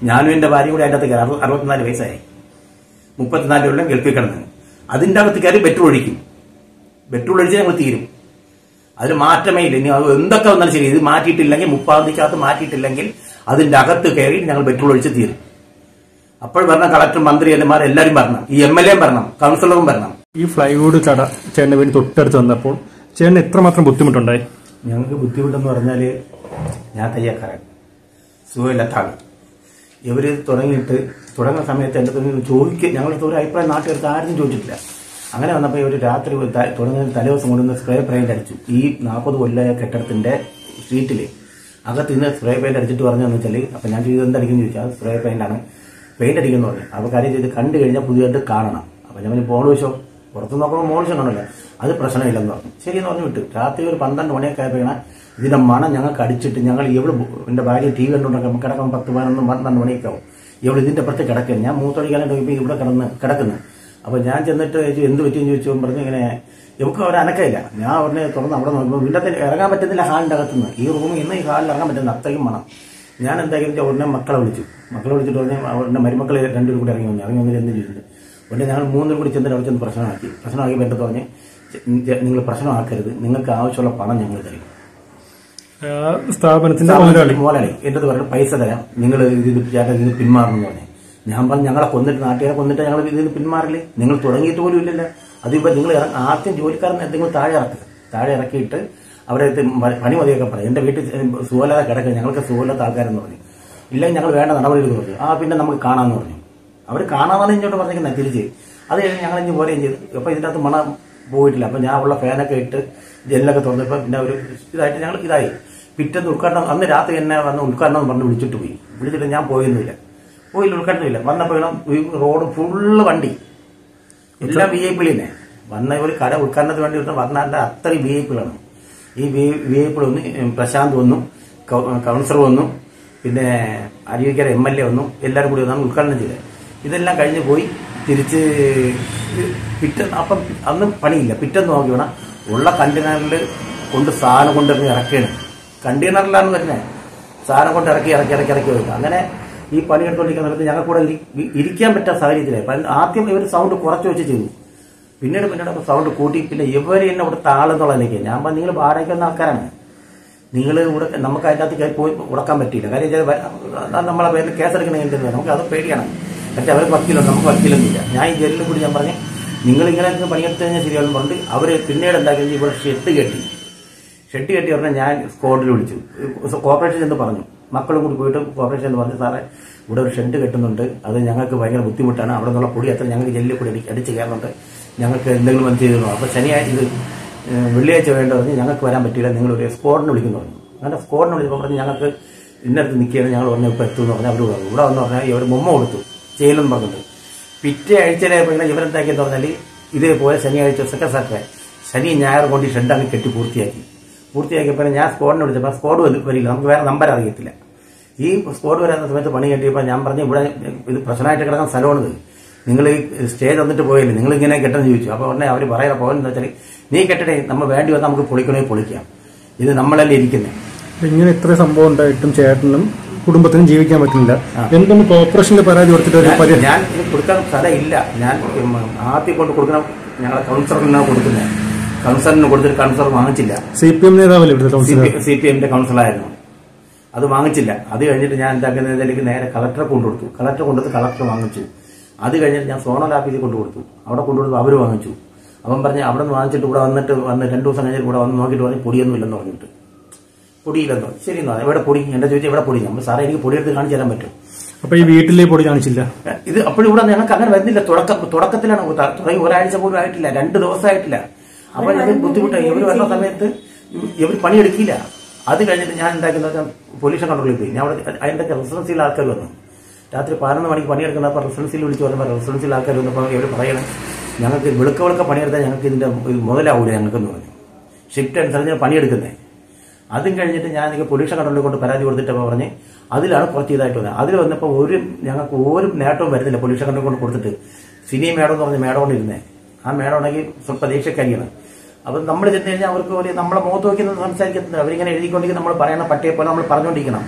ഞാനും എന്റെ ഭാര്യയും കൂടെ അതിന്റെ അകത്ത് കയറി അറു- അറുപത്തിനാല് വയസ്സായി മുപ്പത്തിനാല് കൊല്ലം ഗൾഫിൽ കിടന്നു അതിന്റെ അകത്ത് കയറി പെട്രോൾ ഒഴിക്കും പെട്രോൾ ഒഴിച്ച് ഞങ്ങൾ തീരും അതിന് മാറ്റമേ ഇല്ല ഇനി അത് എന്തൊക്കെ വന്നാലും ശരി ഇത് മാറ്റിയിട്ടില്ലെങ്കിൽ മുപ്പാം തീയതിക്കകത്ത് മാറ്റിയിട്ടില്ലെങ്കിൽ അതിന്റെ അകത്ത് കയറി ഞങ്ങൾ പെട്രോൾ ഒഴിച്ച് തീരും അപ്പോൾ വരണം കളക്ടർ മന്ത്രി എല്ലാം എല്ലാവരും വരണം ഈ എം എൽ എയും വരണം കൗൺസിലറും വരണം ഈ ഫ്ലൈവുഡ് കട ചേട്ടന്റെ വീട് തൊട്ടടുത്ത് വന്നപ്പോൾ ചേട്ടന് എത്രമാത്രം ബുദ്ധിമുട്ടുണ്ടായി ഞങ്ങൾക്ക് ബുദ്ധിമുട്ടെന്ന് പറഞ്ഞാൽ ഞാൻ തയ്യാക്കാരൻ സുഖമില്ലാത്ത ആള് ഇവര് തുടങ്ങിയിട്ട് തുടങ്ങുന്ന സമയത്ത് എൻ്റെ അടുത്ത് ചോദിക്കുക ഞങ്ങളുടെ ഒരു അഭിപ്രായം നാട്ടുകാർക്ക് ആരും ചോദിച്ചിട്ടില്ല അങ്ങനെ വന്നപ്പോൾ ഇവർ രാത്രി ഒരു ത- തുടങ്ങുന്ന തലേദിവസം കൊണ്ടുവന്ന് സ്പ്രേ പെയിന്റ് അടിച്ചു ഈ നാൽപ്പത് കൊല്ലമായ കെട്ടിടത്തിന്റെ സ്ട്രീറ്റിൽ അകത്ത് ഇന്ന് സ്പ്രേ പെയിന്റ് അടിച്ചിട്ട് പറഞ്ഞതെന്ന് വെച്ചാൽ അപ്പം ഞാൻ ചെയ്ത് എന്തടിക്കുന്നു ചോദിച്ചാൽ അത് സ്പ്രേ പെയിന്റ് ആണ് പെയിന്റ് അടിക്കുന്നു പറഞ്ഞു അപ്പോൾ കാര്യം ചെയ്ത് കണ്ടു കഴിഞ്ഞാൽ പുതിയതായിട്ട് കാണണം അപ്പം ഞാൻ മോൾ വെച്ചോ പുറത്ത് നോക്കുമ്പോൾ മോൾ കാണണല്ലോ അത് പ്രശ്നമില്ലെന്ന് പറഞ്ഞു ശരി എന്ന് പറഞ്ഞു വിട്ടു രാത്രി ഒരു പന്ത്രണ്ട് മണിയൊക്കെ ആയപ്പോഴാണ് ഇതിന്റെ മണം ഞങ്ങൾക്ക് അടിച്ചിട്ട് ഞങ്ങൾ എവിടെ എന്റെ ഭാര്യ ടി വി കണ്ടുകൊണ്ടൊക്കെ കിടക്കാൻ പത്ത് പതിനൊന്ന് പന്ത്രണ്ട് മണിയൊക്കെ ആവും ഇവിടെ ഇതിന്റെ അപ്പുറത്ത് കിടക്കുക ഞാൻ മൂത്തൊഴിക്കാനായിട്ട് ഇപ്പൊ ഇവിടെ കിടന്ന് കിടക്കുന്നു അപ്പൊ ഞാൻ ചെന്നിട്ട് ചോദിച്ചു എന്ത് പറ്റിയെന്ന് ചോദിച്ചു പറഞ്ഞു ഇങ്ങനെ ഇവർക്ക് ഒരു അനക്കമില്ല ഞാൻ ഉടനെ തുറന്ന് അവിടെ നോക്കുമ്പോൾ വീട്ടിൽ ഇറങ്ങാൻ പറ്റുന്നില്ല ഹാളിന്റെ അകത്തുനിന്ന് ഈ റൂമിൽ ഇന്ന് ഈ ഹാളിൽ ഇറങ്ങാൻ പറ്റുന്ന അത്രയും മണം ഞാൻ എന്തായാലും വെച്ചാൽ ഉടനെ മക്കളെ വിളിച്ചു മക്കളെ വിളിച്ചിട്ട് ഉടനെ അവരുടെ മരുമക്കൾ രണ്ടുപേരും കൂടി ഇറങ്ങി വന്നു ഇറങ്ങി വന്നിട്ട് എന്ത് ചോദിച്ചു ഉടനെ ഞങ്ങൾ മൂന്നുപേരും കൂടി ചെന്നിട്ട് അവിടെ ചെന്ന് പ്രശ്നമാക്കി പ്രശ്നമാക്കിയപ്പോൾ എൻ്റെ പറഞ്ഞ് നിങ്ങൾ പ്രശ്നമാക്കരുത് നിങ്ങൾക്ക് ആവശ്യമുള്ള പണം ഞങ്ങൾ തരും ആ സ്ഥാപനത്തിന്റെ മുതലാളി മോലാളി എന്റെ പറഞ്ഞു പൈസ തരാം നിങ്ങൾ ഇത് ചേട്ടൻ ഇതിന് പിന്മാറണം എന്ന് പറഞ്ഞു ഞാൻ പറഞ്ഞു ഞങ്ങളെ കൊന്നിട്ട് നാട്ടുകാരെ കൊന്നിട്ട് ഞങ്ങൾ ഇതിന് പിന്മാറില്ലേ നിങ്ങൾ തുടങ്ങിയിട്ട് പോലും ഇല്ലല്ലോ അതിപ്പോ നിങ്ങൾ ഇറ- ആദ്യം ജോലിക്കാരൻ നിങ്ങൾ താഴെ ഇറക്കുക താഴെ ഇറക്കിയിട്ട് അവരെ ഇത് മ- പണി മതിയൊക്കെ പറയും എന്റെ വീട്ടിൽ സുഖമില്ലാതെ കിടക്കുക ഞങ്ങൾക്ക് സുഖമില്ലാത്ത ആൾക്കാരെന്ന് പറഞ്ഞു ഇല്ലെങ്കിൽ ഞങ്ങൾ വേണ്ട നടപടി എടുക്കുന്നു പറഞ്ഞു ആ പിന്നെ നമുക്ക് കാണാമെന്ന് പറഞ്ഞു അവർ കാണാമെന്നാണ് ഇങ്ങോട്ട് പറഞ്ഞിരിക്കുന്നത് തിരിച്ച് അത് കഴിഞ്ഞ് ഞങ്ങൾ ഇഞ്ഞ് പോരുകയും ചെയ്തു അപ്പൊ ഇതിന്റെ അകത്ത് മണം പോയിട്ടില്ല അപ്പൊ ഞാൻ ഉള്ള ഫാനൊക്കെ ഇട്ട് ജനലൊക്കെ തുറന്നപ്പോ പിന്നെ ഒരു ഇതായിട്ട് ഞങ്ങൾ ഇതായി പിറ്റേന്ന് ഉദ്ഘാടനം അന്ന് രാത്രി എന്നെ വന്ന് ഉദ്ഘാടനം എന്ന് പറഞ്ഞ് വിളിച്ചിട്ട് പോയി വിളിച്ചിട്ട് ഞാൻ പോയൊന്നുമില്ല പോയില്ല ഉദ്ഘാടനമില്ല വന്നപ്പോഴും ഈ റോഡ് ഫുള്ള് വണ്ടി എല്ലാം വി ഐ പി തന്നെ വന്ന ഒരു കട ഉദ്ഘാടനത്തിന് വേണ്ടി വന്ന വന്നാണ്ട് അത്രയും വി ഐ പികളാണ് ഈ വി ഐ പി വന്നു ഉം, പ്രശാന്ത് വന്നു കൗ- കൗൺസിലർ വന്നു പിന്നെ അരുവിക്കര എം എൽ എ വന്നു എല്ലാവരും കൂടി വന്നാണ് ഉദ്ഘാടനം ചെയ്തത് ഇതെല്ലാം കഴിഞ്ഞ് പോയി തിരിച്ച് പിറ്റേന്ന് അപ്പം അന്ന് പണിയില്ല പിറ്റേന്ന് നോക്കി വേണം ഉള്ള കണ്ടെയ്നറിൽ കൊണ്ട് സാധനം കൊണ്ടിറങ്ങി ഇറക്കുകയാണ് കണ്ടെയ്നറിലാണ് വരുന്നത് സാധനം കൊണ്ട് ഇറക്കി ഇറക്കി ഇറക്കി ഇറക്കി വെക്കുക അങ്ങനെ ഈ പണിയെടുത്തോണ്ടിരിക്കുന്ന സമയത്ത് ഞങ്ങൾക്ക് കൂടെ ഇരി- ഇരിക്കാൻ പറ്റാത്ത സാഹചര്യത്തിലായി അപ്പം ആദ്യം ഇവർ സൗണ്ട് കുറച്ച് വെച്ച് ചെയ്തു പിന്നീട് പിന്നീട് സൗണ്ട് കൂട്ടി പിന്നെ ഇവർ എന്നെ ഇവിടെ താളെന്നുള്ള നിൽക്കുക ഞാൻ പറഞ്ഞു നിങ്ങൾ വാടകയ്ക്ക് വന്ന ആൾക്കാരാണ് നിങ്ങൾ ഇവിടെ നമുക്ക് അതിൻ്റെ അകത്ത് കയറി പോയി ഉടക്കാൻ പറ്റിയില്ല കാര്യം വെച്ചാൽ വ- അത് നമ്മളെ പേരിൽ കേസെടുക്കണമെങ്കിൽ നമുക്ക് അത് പേടിയാണ് പക്ഷെ അവർക്ക് വക്കീലുണ്ട് നമുക്ക് വക്കീലൊന്നുമില്ല ഞാൻ ഈ ജയിലിൽ കൂടി ഞാൻ പറഞ്ഞു നിങ്ങൾ ഇങ്ങനെ പണിയെടുത്ത് കഴിഞ്ഞാൽ ശരിയാകും പറഞ്ഞിട്ട് അവർ പിന്നീട് എന്താക്കി ഇവിടെ ഷെഡ് കെട്ടി ഷെഡ് കെട്ടി പറഞ്ഞാൽ ഞാൻ സ്ക്വാഡിൽ വിളിച്ചു കോർപ്പറേഷൻ എന്ന് പറഞ്ഞു മക്കളും കൂടി പോയിട്ട് കോർപ്പറേഷൻ എന്ന് പറഞ്ഞു സാറേ ഇവിടെ ഒരു ഷെഡ് കെട്ടുന്നുണ്ട് അത് ഞങ്ങൾക്ക് ഭയങ്കര ബുദ്ധിമുട്ടാണ് അവിടെ നിന്നുള്ള പൊടി അത്ര ഞങ്ങൾക്ക് ജെല്ലിൽ കൂടി അടി- അടിച്ച് കയറുന്നുണ്ട് ഞങ്ങൾക്ക് എന്തെങ്കിലും വന്ന് ചെയ്തു അപ്പോൾ ശനിയാഴ്ച ഇത് ഏഹ് വെള്ളിയാഴ്ച വേണ്ട പറഞ്ഞ് ഞങ്ങൾക്ക് വരാൻ പറ്റില്ല നിങ്ങൾ ഒരു സ്ക്വാഡിനെ വിളിക്കുന്നു പറഞ്ഞു അങ്ങനെ സ്ക്വാഡിനെ വിളിച്ചപ്പോൾ പറഞ്ഞ് ഞങ്ങൾക്ക് ഇന്നടുത്ത് നിൽക്കുകയാണ് ഞങ്ങൾ പറഞ്ഞു ഇപ്പോൾ എത്തുമെന്ന് പറഞ്ഞാൽ അവർ പറഞ്ഞു ഇവിടെ വന്ന് പറഞ്ഞാൽ ഇവർ മുമ്മ കൊടുത്തു ചെയ്യലെന്ന് പറഞ്ഞിട്ട് പിറ്റേ ആഴ്ചയിലായപ്പോൾ ഇവരെന്താക്കിയെന്ന് പറഞ്ഞാൽ ഇതേപോലെ ശനിയാഴ്ച സെക്കൻഡ് സാറ്റർഡേ ശനി ഞായർ കൊണ്ട് ഈ ഷെഡ് അങ്ങ് കെട്ടി പൂർത്തിയാക്കി പൂർത്തിയാക്കിയപ്പോൾ ഞാൻ സ്ക്വാഡിനെ വിളിച്ചപ്പോൾ സ്ക്വാഡ് വന്ന് വരില്ല നമുക്ക് വേറെ നമ്പർ അറിയത്തില്ല ഈ സ്ക്വാഡ് വരാത്ത സമയത്ത് പണി കെട്ടിയപ്പോൾ ഞാൻ പറഞ്ഞു ഇവിടെ ഇത് പ്രശ്നമായിട്ട് കിടക്കുന്ന സ്ഥലമാണിത് നിങ്ങൾ ഈ സ്റ്റേ തന്നിട്ട് പോയില്ലേ നിങ്ങൾ ഇങ്ങനെ കെട്ടെന്ന് ചോദിച്ചു അപ്പോൾ ഉടനെ അവർ പറയുന്ന പോയെന്ന് വെച്ചാൽ നീ കെട്ടടേ നമ്മൾ വേണ്ടി വന്നാൽ നമുക്ക് പൊളിക്കണേ പൊളിക്കാം ഇത് നമ്മളല്ലേ ഇരിക്കുന്നത് ഇങ്ങനെ ഇത്ര സംഭവം ഉണ്ടായിട്ടും ചേട്ടനും കുടുംബത്തിനും ജീവിക്കാൻ പറ്റുന്നില്ല എന്തൊന്ന് കോർപ്പറേഷനിൽ പരാതി കൊടുത്തിട്ട് ഒരു പരിഹാരം ഞാൻ ഇത് കൊടുക്കാൻ സ്ഥലമില്ല ഞാൻ ഉം, ആദ്യം കൊണ്ട് കൊടുക്കണം ഞങ്ങളെ കൗൺസിലറിനാണ് കൊടുക്കുന്നത് കൗൺസിലറിന് കൊടുത്തിട്ട് കൗൺസിലർ വാങ്ങിച്ചില്ല സി പി എം നേതാവല്ലേ ഇവിടുത്തെ കൗൺസിലർ സി പി എമ്മിന്റെ കൗൺസിലറായിരുന്നു അത് വാങ്ങിച്ചില്ല അത് കഴിഞ്ഞിട്ട് ഞാൻ എന്താക്കുന്നതിലേക്ക് നേരെ കളക്ടറെ കൊണ്ടുകൊടുത്തു കളക്ടറെ കൊണ്ടുവന്ന് കളക്ടർ വാങ്ങിച്ചു അത് കഴിഞ്ഞിട്ട് ഞാൻ സോണൽ ഓഫീസിൽ കൊണ്ടുകൊടുത്തു അവിടെ കൊണ്ടുകൊടുത്തു അവർ വാങ്ങിച്ചു അവൻ പറഞ്ഞ് അവിടെ നിന്ന് വാങ്ങിച്ചിട്ട് ഇവിടെ വന്നിട്ട് വന്ന് രണ്ടു ദിവസം കഴിഞ്ഞിട്ട് ഇവിടെ വന്ന് നോക്കിയിട്ട് പറഞ്ഞ് പൊടിയൊന്നും ഇല്ലെന്ന് പറഞ്ഞിട്ട് പൊടിയില്ലെന്ന് പറഞ്ഞു ശരി എന്നാ എവിടെ പൊടി എന്റെ ചോദിച്ചാൽ എവിടെ പൊടി നമ്മൾ സാറേ എനിക്ക് പൊടിയെടുത്ത് കാണിച്ചു തരാൻ പറ്റും അപ്പൊ ഈ വീട്ടിലെ പൊടി കാണിച്ചില്ല ഇത് അപ്പോഴും ഇവിടെ ഞങ്ങൾക്ക് അങ്ങനെ വരുന്നില്ല തുടക്കം തുടക്കത്തിലാണ് ത- തുടങ്ങി ഒരാഴ്ച പോലും ആയിട്ടില്ല രണ്ട് ദിവസമായിട്ടില്ല അപ്പൊ ഞങ്ങൾ ബുദ്ധിമുട്ടായി ഇവർ വരുന്ന സമയത്ത് ഇവർ പണിയെടുക്കില്ല അത് കഴിഞ്ഞിട്ട് ഞാൻ എന്താക്കുന്നത് പോലീസ് കൺട്രോളിൽ പോയി ഞാൻ അവിടെ അതിന്റെ റെസിഡൻസിയിൽ ആൾക്കാർ വന്നു രാത്രി പതിനൊന്ന് മണിക്ക് പണിയെടുക്കുന്നപ്പോൾ റെസിഡൻസിയിൽ വിളിച്ച് വന്നപ്പോൾ റെസിഡൻസിയിൽ ആൾക്കാർ വന്നപ്പോൾ ഇവർ പറയണം ഞങ്ങൾക്ക് വെളുക്ക വെളുക്ക പണിയെടുത്താൽ ഞങ്ങൾക്ക് ഇതിന്റെ ഇത് മുതലാവൂല ഞങ്ങൾക്കെന്ന് പറഞ്ഞു ഷിഫ്റ്റ് അനുസരിച്ച് പണിയെടുക്കുന്നത് അതും കഴിഞ്ഞിട്ട് ഞാൻ എനിക്ക് പോലീസ് കൺട്രോളിൽ കൊണ്ട് പരാതി കൊടുത്തിട്ടപ്പോൾ പറഞ്ഞ് അതിലാണ് കുറച്ച് ഇതായിട്ട് വന്നത് അതിൽ വന്നപ്പോൾ ഒരു ഞങ്ങൾക്ക് ഒരു നേട്ടവും വരുന്നില്ല പോലീസ് കൺട്രോളിൽ കൊണ്ട് കൊടുത്തിട്ട് സിനി മേഡം എന്ന് പറഞ്ഞ മേഡം ഇരുന്നേ ആ മേഡം ഉണ്ടെങ്കിൽ സ്വല്പ ദേഷ്യക്കാരിയാണ് അപ്പം നമ്മൾ ചെന്ന് കഴിഞ്ഞാൽ അവർക്ക് ഒരു നമ്മളെ മുഖത്ത് നോക്കി സംസാരിക്കുന്നത് അവരിങ്ങനെ എഴുതിക്കൊണ്ടെങ്കിൽ നമ്മൾ പറയണ പട്ടിയെ പോലെ നമ്മൾ പറഞ്ഞുകൊണ്ടിരിക്കണം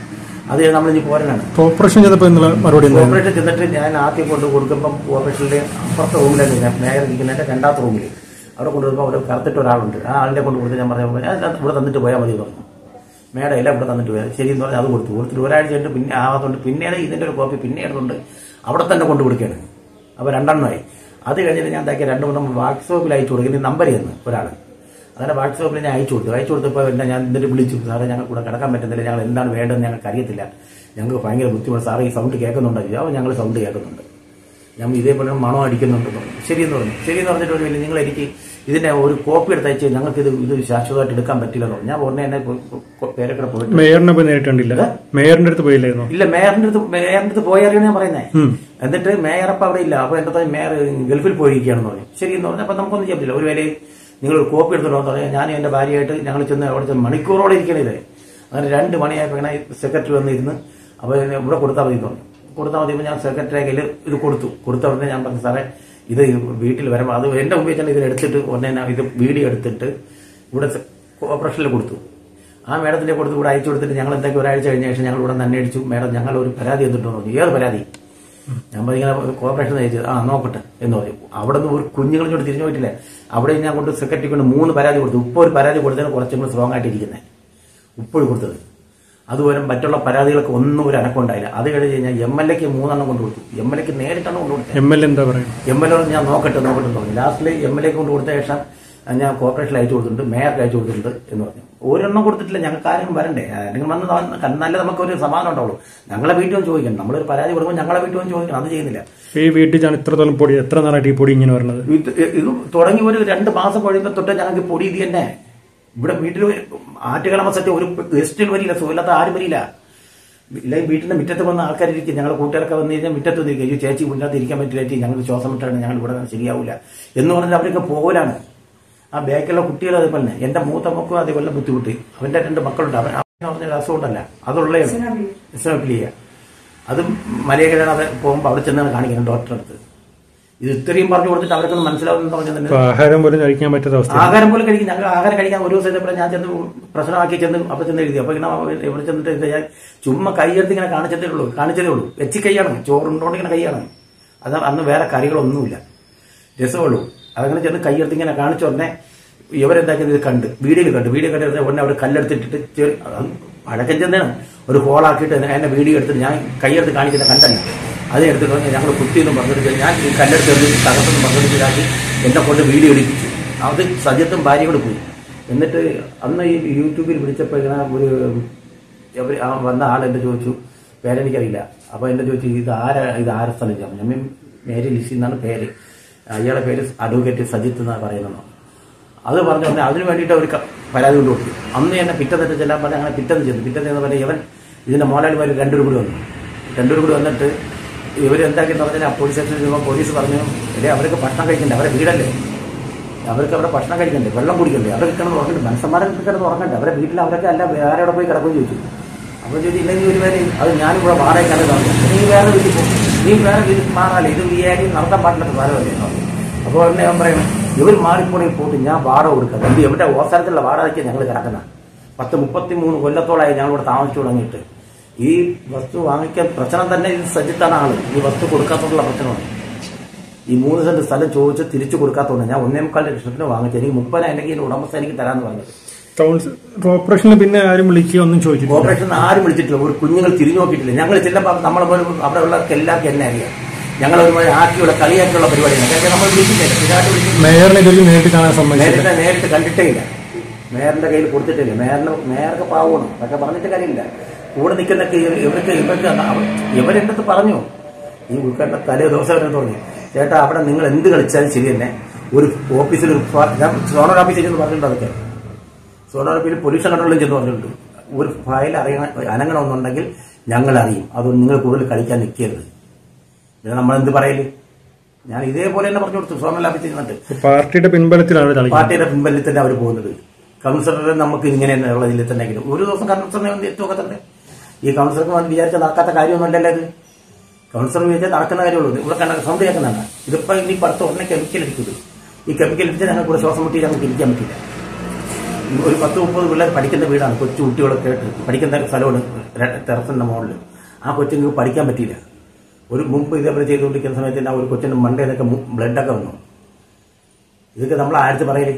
അത് നമ്മൾ ഇനി പോരാനാണ് കോർപ്പറേഷൻ ചെയ്തപ്പോൾ എന്നുള്ള മറുപടി എന്തായിരുന്നു കോർപ്പറേഷൻ ചെന്നിട്ട് ഞാൻ ആദ്യം കൊണ്ട് കൊടുക്കുമ്പം കോർപ്പറേഷനിലെ അപ്പുറത്തെ റൂമിലാണ് ഞാൻ മേയർ ഇരിക്കുന്നതിന്റെ രണ്ടാമത്തെ റൂമിൽ അവിടെ കൊണ്ടുവരുമ്പോൾ അവിടെ കറുത്തിട്ട് ഒരാളുണ്ട് ആ ആളിനെ കൊണ്ട് കൊടുത്ത് ഞാൻ പറഞ്ഞു ഞാൻ ഇവിടെ തന്നിട്ട് പോയാൽ മതി എന്ന് പറഞ്ഞു മേഡം എല്ലാം ഇവിടെ തന്നിട്ട് പോയാൽ ശരി എന്ന് പറഞ്ഞാൽ അത് കൊടുത്തു കൊടുത്തിട്ട് ഒരാഴ്ച കഴിഞ്ഞിട്ട് പിന്നെ ആവാത്തോണ്ട് പിന്നീട് ഇതിന്റെ ഒരു കോപ്പി പിന്നെ എടുത്തുകൊണ്ട് അവിടെ തന്നെ കൊണ്ട് കൊടുക്കുകയാണ് അപ്പോൾ രണ്ടെണ്ണമായി അത് കഴിഞ്ഞിട്ട് ഞാൻ എന്താക്കിയ രണ്ട് മൂന്നും വാട്സാപ്പിൽ അയച്ചു കൊടുക്കും ഇനി നമ്പർ ചെയ്യുന്നു ഒരാൾ അങ്ങനെ വാട്സാപ്പിൽ ഞാൻ അയച്ചു കൊടുത്തു അയച്ചു കൊടുത്തപ്പോൾ എന്നെ ഞാൻ എന്നിട്ട് വിളിച്ചു സാറേ ഞങ്ങൾ കൂടെ കിടക്കാൻ പറ്റുന്നില്ല ഞങ്ങൾ എന്താണ് വേണ്ടതെന്ന് ഞങ്ങൾക്ക് അറിയത്തില്ല ഞങ്ങൾക്ക് ഭയങ്കര ബുദ്ധിമുട്ട് സാറേ ഈ സൗണ്ട് കേൾക്കുന്നുണ്ടോ അപ്പോൾ ഞങ്ങൾ സൗണ്ട് കേൾക്കുന്നുണ്ട് ഞാൻ ഇതേപോലെ മണം അടിക്കുന്നുണ്ടെന്ന് പറഞ്ഞു ശരിയെന്ന് പറഞ്ഞു ശരിയെന്ന് പറഞ്ഞിട്ട് ഒരു നിങ്ങൾ എനിക്ക് ഇതിന്റെ ഒരു കോപ്പി എടുത്ത് അയച്ച് ഞങ്ങൾക്ക് ഇത് ഇത് ശാശ്വതമായിട്ട് എടുക്കാൻ പറ്റില്ലെന്ന് പറഞ്ഞു ഞാൻ ഉടനെ തന്നെ പേരക്കട പോയിട്ട് മേയറിനെ പോയി നേരിട്ട് കണ്ടില്ല മേയറിന്റെ അടുത്ത് പോയില്ലായിരുന്നോ ഇല്ല മേയറിന്റെ അടുത്ത് മേയറിന്റെ അടുത്ത് പോയാലും ഞാൻ പറയുന്നേ എന്നിട്ട് മേയർ അപ്പൊ അവിടെ ഇല്ല അപ്പൊ എന്റെ മേയർ ഗൾഫിൽ പോയിരിക്കുകയാണെന്ന് പറഞ്ഞു ശരി എന്ന് പറഞ്ഞു അപ്പൊ നമുക്കൊന്നും ചെയ്യാൻ പറ്റില്ല ഒരു വേലയിൽ നിങ്ങൾ ഒരു കോപ്പി എടുത്തിട്ടോ എന്ന് പറയാം ഞാനും എന്റെ ഭാര്യയായിട്ട് ഞങ്ങൾ ചെന്ന് അവിടെ ചെന്ന് മണിക്കൂറോടെ ഇരിക്കണേ ഇത് അങ്ങനെ രണ്ട് മണിയായപ്പോൾ ഇങ്ങനെ സെക്രട്ടറി വന്നിരുന്ന് അപ്പൊ എന്നെ ഇവിടെ കൊടുത്താൽ മതി എന്ന് പറഞ്ഞു കൊടുത്താൽ മതി ഞാൻ സെക്രട്ടറി കയ്യിൽ ഇത് കൊടുത്തു കൊടുത്ത ഉടനെ ഞാൻ പറഞ്ഞു സാറേ ഇത് വീട്ടിൽ വരുമ്പോൾ അത് എന്റെ മുമ്പിൽ തന്നെ ഇത് എടുത്തിട്ട് ഉടനെ ഞാൻ ഇത് വീഡിയോ എടുത്തിട്ട് ഇവിടെ ഓപ്പറേഷനിൽ കൊടുത്തു ആ മേഡത്തിന്റെ കൊടുത്ത് ഇവിടെ അയച്ചു കൊടുത്തിട്ട് ഞങ്ങൾ എന്തൊക്കെ ഒരാഴ്ച കഴിഞ്ഞ ശേഷം ഞങ്ങൾ ഇവിടെ തന്നെ അടിച്ചു മേഡം ഞങ്ങൾ ഒരു പരാതി എന്നിട്ടോ പറഞ്ഞു ഏത് പരാതി ഞാൻ പറഞ്ഞിങ്ങനെ കോർപ്പറേഷൻ അയച്ചത് ആ നോക്കട്ടെ എന്ന് പറയും അവിടെ നിന്ന് ഒരു കുഞ്ഞുങ്ങളിങ്ങോട്ട് തിരിഞ്ഞു പോയിട്ടില്ല അവിടെ ഞാൻ കൊണ്ട് സെക്രട്ടറി കൊണ്ട് മൂന്ന് പരാതി കൊടുത്തു ഇപ്പോൾ ഒരു പരാതി കൊടുത്തതിന് കുറച്ചും കൂടി സ്ട്രോങ് ആയിട്ടിരിക്കുന്നത് ഇപ്പോൾ കൊടുത്തത് അതുപോലെ മറ്റുള്ള പരാതികൾക്ക് ഒന്നും ഒരു അനക്കം ഉണ്ടായില്ല അത് കഴിഞ്ഞ് കഴിഞ്ഞാൽ എം എൽ എക്ക് മൂന്നെണ്ണം കൊണ്ട് കൊടുത്തു എം എൽ എക്ക് നേരിട്ടാണ് കൊണ്ട് കൊടുത്തത് എം എൽ എന്താ പറയുന്നത് എം എൽ എ ഞാൻ നോക്കട്ടെ നോക്കട്ടെ എന്ന് പറഞ്ഞു ലാസ്റ്റിൽ എം എൽ എക്ക് കൊണ്ട് കൊടുത്ത ശേഷം ഞാൻ കോർപ്പറേഷനിൽ അയച്ചു കൊടുത്തിട്ടുണ്ട് മേയർക്ക് അയച്ചു കൊടുത്തിട്ടുണ്ട് എന്ന് പറഞ്ഞു ഒരെണ്ണം കൊടുത്തിട്ടില്ല ഞങ്ങൾക്ക് ആരും വരണ്ടേ അല്ലെങ്കിൽ വന്ന് ത- നല്ല നമുക്ക് ഒരു സമാധാനം ഉണ്ടാവുള്ളൂ ഞങ്ങളെ വീട്ടിൽ വന്ന് ചോദിക്കണം നമ്മളൊരു പരാതി കൊടുക്കുമ്പോൾ ഞങ്ങളെ വീട്ടിൽ വന്ന് ചോദിക്കണം അത് ചെയ്യുന്നില്ല ഈ വീട്ടിൽ ഞാൻ ഇത്രത്തോളം പൊടി എത്ര നാളായിട്ട് ഈ പൊടി ഇങ്ങനെ വരുന്നത് ഇത് ഇത് തുടങ്ങി ഒരു രണ്ട് മാസം കഴിയുമ്പോൾ തൊട്ട് ഞങ്ങൾക്ക് പൊടി ഇത് തന്നെ ഇവിടെ വീട്ടിൽ ആറ്റുകളമ സെറ്റ് ഒരു ഗസ്റ്റിൽ വരില്ല സുഖമില്ലാത്ത ആരും വരില്ല ഇല്ല ഈ വീട്ടിന്റെ മുറ്റത്ത് വന്ന ആൾക്കാരിരിക്കും ഞങ്ങൾ കൂട്ടുകാരൊക്കെ വന്നു കഴിഞ്ഞാൽ മുറ്റത്ത് വന്നിരിക്കും "അയ്യോ, ചേച്ചി മുന്നത്ത് ഇരിക്കാൻ പറ്റില്ല ചേച്ചി ഞങ്ങൾ ശ്വാസം വിട്ടാണ് ഞങ്ങൾ ഇവിടെ ശരിയാവില്ല എന്ന് പറഞ്ഞാൽ അവരൊക്കെ പോകലാണ് ആ ബാക്കിലുള്ള കുട്ടികൾ അതേപോലെ തന്നെ എന്റെ മൂത്ത മക്കും അതേപോലെ ബുദ്ധിമുട്ടി അവന്റെ രണ്ട് മക്കളുണ്ട് അവൻ അവൻ പറഞ്ഞ അസുഖമുണ്ടല്ല അതുള്ളേ ഇസ്ലാമിലിയ അതും മലയകരാണ് അത് പോകുമ്പോൾ അവിടെ ചെന്നാണ് കാണിക്കണം ഡോക്ടറെ അടുത്ത് ഇത് ഇത്രയും പറഞ്ഞു കൊടുത്തിട്ട് അവർക്കൊന്നും മനസ്സിലാവുന്ന പറഞ്ഞു തന്നെ ഇപ്പൊ ആഹാരം പോലും കഴിക്കാൻ പറ്റാത്ത അവസ്ഥ ആഹാരം പോലും കഴിക്കും ഞങ്ങൾ ആഹാരം കഴിക്കാൻ ഒരു ദിവസം ഇതേപോലെ ഞാൻ ചെന്ന് പ്രശ്നമാക്കി ചെന്ന് അപ്പൊ ചെന്ന് എഴുതി അപ്പൊ ഇങ്ങനെ ഇവിടെ ചെന്നിട്ട് ഇത് ഞാൻ ചുമ്മാ കൈയെടുത്ത് ഇങ്ങനെ കാണിച്ചതേ ഉള്ളൂ കാണിച്ചതേ ഉള്ളൂ വെച്ച് കൈയാണ് ചോറുണ്ടോണ്ട് ഇങ്ങനെ കൈയാണ് അത് അന്ന് വേറെ കറികളൊന്നുമില്ല രസമുള്ളൂ അതങ്ങനെ ചെന്ന് കൈയെടുത്ത് ഇങ്ങനെ കാണിച്ച ഉടനെ ഇവരെന്താക്കിയത് ഇത് കണ്ട് വീഡിയോയിൽ കണ്ട് വീഡിയോ കണ്ട് ഉടനെ അവർ കല്ലെടുത്തിട്ടിട്ട് ചെ- അത് പഴക്കം ചെന്നാണ് ഒരു ഹോളാക്കിയിട്ട് എന്നെ വീഡിയോ എടുത്തിട്ട് ഞാൻ കൈയെടുത്ത് കാണിക്കുന്ന കണ്ടല്ല അത് എടുത്തിട്ട് പറഞ്ഞ് ഞങ്ങൾ കുത്തിയെന്നും പറഞ്ഞിട്ട് ഞാൻ ഈ കല്ലെടുത്ത് എറിഞ്ഞ് തകർത്തെന്നും പറഞ്ഞിട്ട് ഇതാക്കി എന്നെ കൊണ്ട് വീഡിയോ എടുപ്പിച്ചു അത് സജ്ജത്തും ഭാര്യയോട് പോയി എന്നിട്ട് അന്ന് ഈ യൂട്യൂബിൽ വിളിച്ചപ്പോൾ ഇങ്ങനെ ഒരു എവര് ആ വന്ന ആൾ എന്റെ ചോദിച്ചു പേരെനിക്കറിയില്ല അപ്പൊ എന്റെ ചോദിച്ചു ഇത് ആരാ ഇത് ആരെ സ്ഥലം ഞാൻ ഞാൻ മേരി ലിസി എന്നാണ് പേര് അയാളെ പേര് അഡ്വക്കേറ്റ് സജിത്ത് എന്നാണ് പറയുന്നത് അത് പറഞ്ഞു തന്നെ അതിന് വേണ്ടിയിട്ട് അവർ പരാതി കൊണ്ട് കൊടുത്തു അന്ന് എന്നെ പിറ്റത്തെ ചെല്ലാൻ പറഞ്ഞാൽ അങ്ങനെ പിറ്റന്ന് ചെന്നു പിറ്റന്ന് ചെന്ന് പറഞ്ഞാൽ ഇവൻ ഇതിന്റെ മോലാളിമാർ രണ്ടുപേരും കൂടി വന്നു രണ്ടുപേരും കൂടി വന്നിട്ട് ഇവർ എന്താക്കിയെന്ന് പറഞ്ഞാൽ ആ പോലീസ് സ്റ്റേഷനിൽ ചെന്നപ്പോൾ പോലീസ് പറഞ്ഞു ഇല്ലേ അവർക്ക് ഭക്ഷണം കഴിക്കണ്ടേ അവരെ വീടല്ലേ അവർക്ക് അവിടെ ഭക്ഷണം കഴിക്കണ്ടേ വെള്ളം കുടിക്കണ്ടേ അവർക്ക് കിടന്ന് ഉറങ്ങണ്ടേ മനുഷ്യന്മാരൊക്കെ കിടന്ന് ഉറങ്ങണ്ടേ അവരെ വീട്ടിൽ അവരൊക്കെ അല്ല വേറെ അവിടെ പോയി കിടക്കും ചോദിച്ചു അപ്പോൾ ചോദിച്ചു ഇല്ലെങ്കിൽ ഒരു പേര് അത് ഞാനും ഇവിടെ വാടകയ്ക്കാണ് പറഞ്ഞു നീ വേറെ വീട്ടിൽ പോകും നീ വേറെ വീട്ടിൽ മാറാല്ലേ ഇത് ഈ ഏരിയ നടത്താൻ പാടില്ലാത്ത സ്ഥലമല്ലേ എന്ന് പറഞ്ഞു അപ്പോൾ ഉടനെ ഞാൻ പറയണം ഇവർ മാറിപ്പോയി പോയിട്ട് ഞാൻ വാടക കൊടുക്കാം എന്ത് എവിടെ അവസരത്തിലുള്ള വാടകയ്ക്ക് ഞങ്ങൾ കിടക്കുന്ന പത്ത് മുപ്പത്തി മൂന്ന് കൊല്ലത്തോളമായി ഞങ്ങൾ ഇവിടെ താമസിച്ചു തുടങ്ങിയിട്ട് ഈ വസ്തു വാങ്ങിക്കാൻ പ്രശ്നം തന്നെ ഇത് സജ്ജിത്താണ് ആള് ഈ വസ്തു കൊടുക്കാത്തോണ്ടുള്ള പ്രശ്നമാണ് ഈ മൂന്ന് സെന്റ് സ്ഥലം ചോദിച്ച് തിരിച്ചു കൊടുക്കാത്തതുകൊണ്ട് ഞാൻ ഒന്നേ മുക്കാൽ ലക്ഷത്തിന് വാങ്ങിച്ചു എനിക്ക് മുപ്പതിനായിരം എനിക്ക് ഉടമസ്ഥ എനിക്ക് തരാന്ന് പറഞ്ഞത് കൗൺസിൽ കോർപ്പറേഷനിൽ പിന്നെ ആരും വിളിക്കുകയോ ഒന്നും ചോദിച്ചിട്ടില്ല കോർപ്പറേഷൻ ആരും വിളിച്ചിട്ടില്ല ഒരു കുഞ്ഞുങ്ങൾ തിരിഞ്ഞു നോക്കിയിട്ടില്ല ഞങ്ങൾ ചെല്ലുമ്പോൾ നമ്മളെ പോലെ അവിടെ ഉള്ളവർക്ക് എല്ലാവർക്കും എന്നെ അറിയാം ഞങ്ങൾ ഒരു ആക്കിയുള്ള കളിയാക്കിയുള്ള പരിപാടിയാണ് കാരണം നമ്മൾ വിളിക്കുന്നില്ല സ്ഥിരമായിട്ട് വിളിക്കുന്നില്ല മേയറിനെ ഇതുവരെ നേരിട്ട് കാണാൻ സമ്മതിച്ചില്ല നേരിട്ട് നേരിട്ട് കണ്ടിട്ടേ ഇല്ല മേയറിന്റെ കയ്യിൽ കൊടുത്തിട്ടില്ല മേയറിന് മേയർക്ക് പാവണം അതൊക്കെ പറഞ്ഞിട്ട് കാര്യമില്ല കൂടെ നിൽക്കുന്നൊക്കെ ഇവ- ഇവർക്ക് ഇവർക്ക് അവ- ഇവരെന്റെ അടുത്ത് പറഞ്ഞു ഈ ഉൾക്കണ്ട തലേ ദിവസം വരെ തോന്നി ചേട്ടാ അവിടെ നിങ്ങൾ എന്ത് കളിച്ചാലും ശരി തന്നെ ഒരു ഓഫീസിൽ ഒരു ഫ- ഞാൻ സോണർ ഓഫീസിൽ ചെന്ന് പറഞ്ഞിട്ടുണ്ട് അതൊക്കെ സോണർ ഓഫീസിൽ പൊല്യൂഷൻ കൺട്രോളിൽ ചെന്ന് പറഞ്ഞിട്ടുണ്ട് ഒരു ഫയൽ അറിയണം അനങ്ങണമെന്നുണ്ടെങ്കിൽ ഞങ്ങൾ അറിയും അതുകൊണ്ട് നിങ്ങൾ കൂടുതൽ കളിക്കാൻ നിൽക്കരുത് പിന്നെ നമ്മൾ എന്ത് പറയല് ഞാൻ ഇതേപോലെ തന്നെ പറഞ്ഞു കൊടുത്തു സോണൽ ഓഫീസിൽ ചെന്നിട്ട് പാർട്ടിയുടെ പിൻബലത്തിലാണ് കളിക്കുന്നത് പാർട്ടിയുടെ പിൻബലിൽ തന്നെ അവർ പോകുന്നത് കൗൺസിലറെ നമുക്ക് ഇങ്ങനെ ഉള്ള ഇതിൽ തന്നെ ആയിരിക്കും. ഒരു ദിവസം കൗൺസിലറിനെ വന്ന് എത്തുമൊക്കെ തന്നെ ഈ കൗൺസിലർക്ക് വന്ന് വിചാരിച്ച നടക്കാത്ത കാര്യമൊന്നുമല്ലല്ലോ ഇത് കൗൺസിലർ വിചാരിച്ചാൽ നടക്കുന്ന കാര്യമുള്ളൂ ഇവിടെ കണ്ട സൗണ്ട് കേൾക്കുന്നതാണ് ഇതിപ്പോ ഇനി പടുത്ത ഉടനെ കെമിക്കൽ അടിക്കുന്നത് ഈ കെമിക്കൽ അടിച്ചാൽ ഞങ്ങൾക്ക് കൂടെ ശ്വാസം മുട്ടി ഞങ്ങൾക്ക് ഇരിക്കാൻ പറ്റില്ല ഒരു പത്ത് മുപ്പത് പിള്ളേർ പഠിക്കുന്ന വീടാണ് കൊച്ചു കുട്ടികളൊക്കെ ആയിട്ട് പഠിക്കുന്ന സ്ഥലമാണ് ടെറസിന്റെ മുകളിൽ ആ കൊച്ചുങ്ങൾക്ക് പഠിക്കാൻ പറ്റിയില്ല ഒരു മുമ്പ് ഇതേപോലെ ചെയ്തുകൊണ്ടിരിക്കുന്ന സമയത്ത് തന്നെ ആ ഒരു കൊച്ചിന്റെ മണ്ടയിലൊക്കെ ബ്ലഡൊക്കെ വന്നു ഇതൊക്കെ നമ്മൾ ആഴ്ച പറയലേ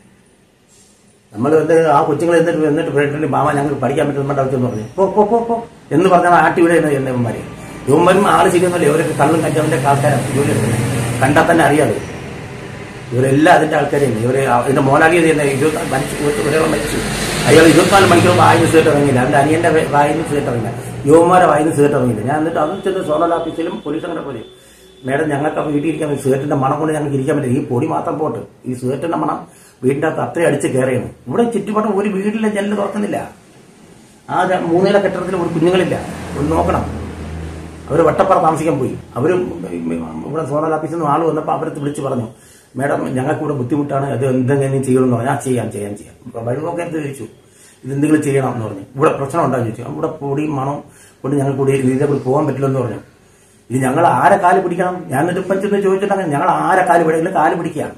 നമ്മൾ എന്ത് ആ കൊച്ചുങ്ങൾ എന്നിട്ട് എന്നിട്ട് ഫ്രണ്ടിൽ മാമ ഞങ്ങൾക്ക് പഠിക്കാൻ പറ്റുന്ന ആവശ്യം പറഞ്ഞു പോ പോ പോ പോ എന്ന് പറഞ്ഞാൽ ആട്ടി ഇവിടെ എന്നെ ഇവന്മാരെ ഇവന്മാരും ആള് ശരിയൊന്നുമില്ല ഇവരൊക്കെ കള്ളും കഞ്ചാവിന്റെ ആൾക്കാരാണ് ജോലി എടുക്കുന്നത് കണ്ടാൽ തന്നെ അറിയാതെ ഇവരെല്ലാം അതിന്റെ ആൾക്കാരെയാണ് ഇവര് ഇതിന്റെ മോനാലി തന്നെ ഇരുപത്തി മരിച്ചു ഒരാൾ മരിച്ചു അയാൾ ഇരുപത്തിനാല് മണിക്കൂർ വായിന്ന് സീറ്റ് ഇറങ്ങിയില്ല അവന്റെ അനിയന്റെ വായിന്ന് സീറ്റ് ഇറങ്ങില്ല യുവമാരെ വായിന്ന് സീറ്റ് ഇറങ്ങിയില്ല ഞാൻ എന്നിട്ട് അത് ചെന്ന് സോളർ ഓഫീസിലും പോലീസ് അങ്ങനെ പോലെ മേഡം ഞങ്ങൾക്ക് അപ്പോൾ വീട്ടിൽ ഇരിക്കാൻ സീറ്റിന്റെ മണം കൊണ്ട് ഞങ്ങൾക്ക് ഇരിക്കാൻ പറ്റില്ല ഈ പൊടി മാത്രം പോട്ട് ഈ സീറ്റിന്റെ മണം വീടിന്റെ അകത്ത് അത്രയും അടിച്ച് കയറിയാണ് ഇവിടെ ചുറ്റുപാടും ഒരു വീട്ടിലെ ജനല് തുറക്കുന്നില്ല ആ ര- മൂന്നില കെട്ടിടത്തിൽ ഒരു കുഞ്ഞുങ്ങളില്ല ഒന്ന് നോക്കണം അവർ വട്ടപ്പാറ താമസിക്കാൻ പോയി അവർ ഇവിടെ സോണൽ ഓഫീസിൽ നിന്ന് ആൾ വന്നപ്പോൾ അവരത്ത് വിളിച്ച് പറഞ്ഞു മേഡം ഞങ്ങൾക്ക് ഇവിടെ ബുദ്ധിമുട്ടാണ് അത് എന്തെങ്കിലും ചെയ്യണമെന്ന് പറഞ്ഞു ആ ചെയ്യാം ചെയ്യാം ചെയ്യാം അപ്പൊ വഴി നോക്കാൻ ചോദിച്ചു ഇതെന്തെങ്കിലും ചെയ്യണം എന്ന് പറഞ്ഞു ഇവിടെ പ്രശ്നം ഉണ്ടാകും ചോദിച്ചു ഇവിടെ പൊടിയും മണം കൊണ്ട് ഞങ്ങൾക്ക് കൂടി ഇതിന്റെ കൂടി പോകാൻ പറ്റില്ലെന്ന് പറഞ്ഞു ഇത് ഞങ്ങൾ ആരെ കാല് പിടിക്കണം ഞാൻ എന്നിട്ട് ഇപ്പം ചെന്ന് ചോദിച്ചിട്ടുണ്ടെങ്കിൽ ഞങ്ങൾ ആരെ കാല് പിടിക്കണം കാല് പിടിക്കുകയാണ്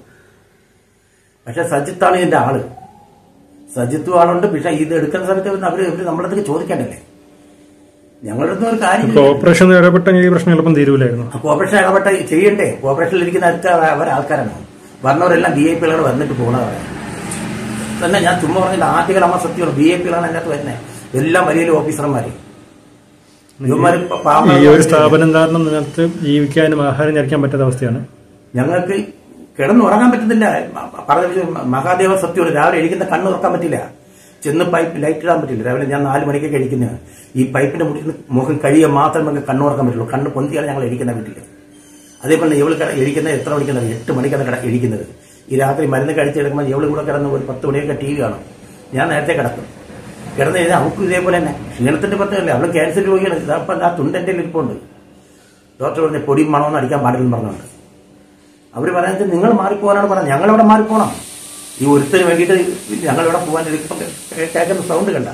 പക്ഷെ സജിത്താണ് ഇതിന്റെ ആള് സജിത്തും ആളുണ്ട് പക്ഷെ ഇത് എടുക്കുന്ന സമയത്ത് അവര് ഇവര് നമ്മളടുത്തേക്ക് ചോദിക്കണ്ടല്ലേ ഞങ്ങളുടെ അടുത്ത് ഒരു കാര്യം കോർപ്പറേഷൻ ഇടപെട്ടെങ്കിൽ ഈ പ്രശ്നം എളുപ്പം തീരുവില്ലായിരുന്നു കോർപ്പറേഷൻ ഇടപെട്ട ചെയ്യണ്ടേ കോർപ്പറേഷനിൽ ഇരിക്കുന്ന അടുത്ത അവരെ ആൾക്കാരാണ് വന്നവരെല്ലാം ബി ഐ പികളോട് വന്നിട്ട് പോകണവരെ തന്നെ ഞാൻ ചുമ്മാ പറഞ്ഞില്ല ആദ്യകാല അമ്മ സത്യമാണ് ബി ഐ പികളാണ് അതിനകത്ത് വരുന്നത് എല്ലാം വലിയ വലിയ ഓഫീസർമാര് ഇവന്മാര് പ- പാവം ഈ ഒരു സ്ഥാപനം കാരണം നിങ്ങൾക്ക് ജീവിക്കാനും ആഹാരം കഴിക്കാൻ പറ്റാത്ത അവസ്ഥയാണ് ഞങ്ങൾക്ക് കിടന്നുറങ്ങാൻ പറ്റുന്നില്ല പറഞ്ഞ മഹാദേവ സത്യമാണ് രാവിലെ എഴുതുന്ന കണ്ണ് തുറക്കാൻ പറ്റില്ല ചെന്ന് പൈപ്പ് ലൈറ്റ് ഇടാൻ പറ്റില്ല രാവിലെ ഞാൻ നാല് മണിക്കൊക്കെ കഴിക്കുന്നതാണ് ഈ പൈപ്പിന്റെ മുടിയിൽ മുഖം കഴിയുക മാത്രമേ നമുക്ക് കണ്ണ് തുറക്കാൻ പറ്റുള്ളൂ കണ്ണ് പൊന്തിയാണ് ഞങ്ങൾ എഴുതിക്കുന്ന വീട്ടിൽ അതേപോലെ ഇവള് കിട- എഴുതിക്കുന്നത് എത്ര മണിക്കാണ് എട്ട് മണിക്കാണ് കിട എഴുതിക്കുന്നത് ഈ രാത്രി മരുന്ന് കഴിച്ചെടുക്കുമ്പോൾ ഇവള് കൂടെ കിടന്ന് ഒരു പത്ത് മണിയൊക്കെ ടി വി കാണും ഞാൻ നേരത്തെ കിടക്കും കിടന്ന് കഴിഞ്ഞാൽ അവൾക്കും ഇതേപോലെ തന്നെ ക്ഷീണത്തിന്റെ പത്തല്ലേ അവള് ക്യാൻസർ രോഗിയാണ് അപ്പം ആ തുണ്ടെന്റെ ഇരിപ്പുണ്ട് ഡോക്ടർ പറഞ്ഞ പൊടിയും മണമൊന്നും അടിക്കാൻ പാടില്ലെന്ന് പറഞ്ഞുകൊണ്ട് അവർ പറയുന്നത് നിങ്ങൾ മാറിപ്പോകാനാണ് പറഞ്ഞത് ഞങ്ങളിവിടെ മാറിപ്പോണം ഈ ഒരുത്തിന് വേണ്ടിയിട്ട് ഞങ്ങളിവിടെ പോകാൻ ഇതിപ്പം കേൾക്കുന്ന സൗണ്ട് കണ്ട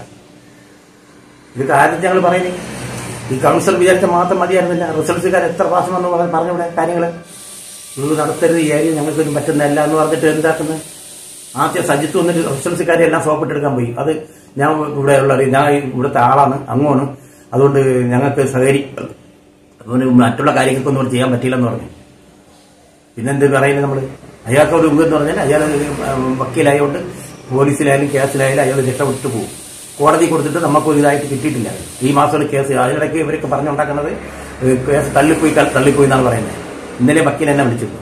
ഇത് കാര്യം ഞങ്ങൾ പറയുന്നത് ഈ കൗൺസിൽ വിചാരിച്ച മാത്രം മതിയായിരുന്നില്ല റിസൾട്ട്സുകാർ എത്ര പ്രാവശ്യം വന്നു പറഞ്ഞ പറഞ്ഞിവിടെ കാര്യങ്ങൾ നിങ്ങൾ നടത്തരുത് ഈ ഏരിയ ഞങ്ങൾക്ക് പറ്റുന്നതല്ല എന്ന് പറഞ്ഞിട്ട് എന്താക്കുന്നത് ആദ്യം സജിത്ത് വന്നിട്ട് റിസൾട്ട്സുകാരെ എല്ലാം സോപ്പിട്ടെടുക്കാൻ പോയി അത് ഞാൻ ഇവിടെ ഉള്ള ഞാൻ ഇവിടുത്തെ ആളാണ് അങ്ങോണ് അതുകൊണ്ട് ഞങ്ങൾക്ക് സഹകരിക്കും അതുകൊണ്ട് മറ്റുള്ള കാര്യങ്ങൾക്കൊന്നും ഇവിടെ ചെയ്യാൻ പറ്റിയില്ലെന്ന് പറഞ്ഞു പിന്നെന്ത് പറയുന്നത് നമ്മൾ അയാൾക്ക് ഒരു എന്ന് പറഞ്ഞാൽ അയാൾ വക്കീലായതുകൊണ്ട് പോലീസിലായാലും കേസിലായാലും അയാൾ രക്ഷപ്പെട്ടു പോകും കോടതി കൊടുത്തിട്ട് നമുക്ക് ഒരു ഇതായിട്ട് കിട്ടിയിട്ടില്ല ഈ മാസം ഒരു കേസ് അതിനിടയ്ക്ക് ഇവരൊക്കെ പറഞ്ഞുണ്ടാക്കുന്നത് ഏഹ് കേസ് തള്ളിപ്പോയി ത- തള്ളിപ്പോയി എന്നാണ് പറയുന്നത് ഇന്നലെ വക്കീൽ എന്നെ വിളിച്ചിരുന്നു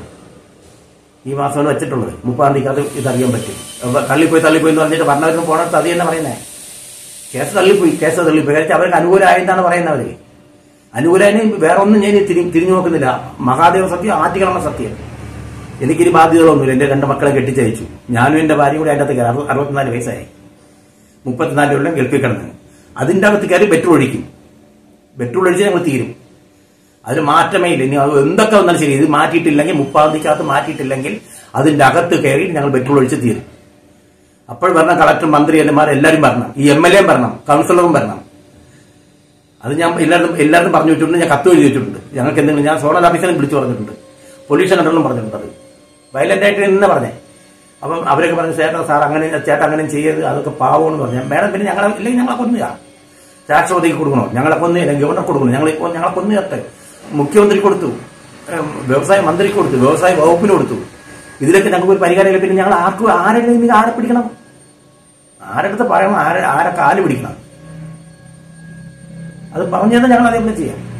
ഈ മാസമാണ് വെച്ചിട്ടുള്ളത് മുപ്പാം തീയതി അത് ഇതറിയാൻ പറ്റും അപ്പൊ തള്ളിപ്പോയി തള്ളിപ്പോയി എന്ന് പറഞ്ഞിട്ട് പറഞ്ഞവരും പോണത് അത് തന്നെ പറയുന്നത് കേസ് തള്ളിപ്പോയി കേസ് തള്ളിപ്പോയി കാരണം അവർക്ക് അനുകൂലമായിട്ടാണ് പറയുന്നവര് അനുകൂലന് വേറെ ഒന്നും ഞാൻ തിരി- തിരിഞ്ഞു നോക്കുന്നില്ല മഹാദേവ സത്യം ആറ്റുകളമ്മ സത്യം എനിക്കിനി ബാധ്യതകളൊന്നുമില്ല എന്റെ രണ്ട് മക്കളെ കെട്ടിച്ചയച്ചു ഞാനും എന്റെ ഭാര്യ കൂടെ അതിന്റെ അകത്ത് കയറി അറു- അറുപത്തിനാല് വയസ്സായി മുപ്പത്തിനാല് കൊല്ലം ഗൾഫിൽ കിടന്നു അതിന്റെ അകത്ത് കയറി പെട്രോൾ ഒഴിക്കും പെട്രോൾ ഒഴിച്ച് ഞങ്ങൾ തീരും അതിന് മാറ്റമേ ഇല്ല ഇനി അത് എന്തൊക്കെ വന്നാലും ശരി ഇത് മാറ്റിയിട്ടില്ലെങ്കിൽ മുപ്പാം തീയതിക്കകത്ത് മാറ്റിയിട്ടില്ലെങ്കിൽ അതിന്റെ അകത്ത് കയറി ഞങ്ങൾ പെട്രോൾ ഒഴിച്ച് തീരും അപ്പോൾ വരണം കളക്ടർ മന്ത്രി എല്ലമാർ എല്ലാവരും വരണം ഈ എം എൽ എയും വരണം കൗൺസിലറും വരണം അത് ഞാൻ എല്ലാവരും എല്ലാവരും പറഞ്ഞു വെച്ചിട്ടുണ്ട് ഞാൻ കത്ത് എഴുതി വെച്ചിട്ടുണ്ട് ഞങ്ങൾക്ക് എന്തെങ്കിലും ഞാൻ സോണൽ ഓഫീസിലും വിളിച്ചു പറഞ്ഞിട്ടുണ്ട് പോലീസ് കണ്ടറിലും പറഞ്ഞിട്ടുണ്ട് അത് വയലന്റ് ആയിട്ട് തന്നെ പറഞ്ഞേ അപ്പം അവരൊക്കെ പറഞ്ഞു ചേട്ടാ സാർ അങ്ങനെ ചേട്ടാ അങ്ങനെ ചെയ്യരുത് അതൊക്കെ പാവമെന്ന് പറഞ്ഞു മേഡം പിന്നെ ഞങ്ങളെ ഇല്ലെങ്കിൽ ഞങ്ങളെ കൊന്നുക രാഷ്ട്രപതിക്ക് കൊടുക്കണോ ഞങ്ങളെ കൊന്നു അല്ലെങ്കിൽ ഗവർണർ കൊടുക്കണം ഞങ്ങൾ ഇപ്പോൾ ഞങ്ങളെ കൊന്നു ചേർത്ത് മുഖ്യമന്ത്രി കൊടുത്തു ഏം, വ്യവസായ മന്ത്രിക്ക് കൊടുത്തു വ്യവസായ വകുപ്പിന് കൊടുത്തു ഇതിലൊക്കെ ഞങ്ങൾക്ക് ഒരു പരിഹാരമില്ല പിന്നെ ഞങ്ങൾ ആർക്കും ആരെങ്കിലും ഇനി ആരെ പിടിക്കണം ആരെടുത്ത് പറയണം ആരെ ആരെ കാല് പിടിക്കണം അത് പറഞ്ഞു തന്നെ ഞങ്ങൾ അതേപോലെ ചെയ്യാം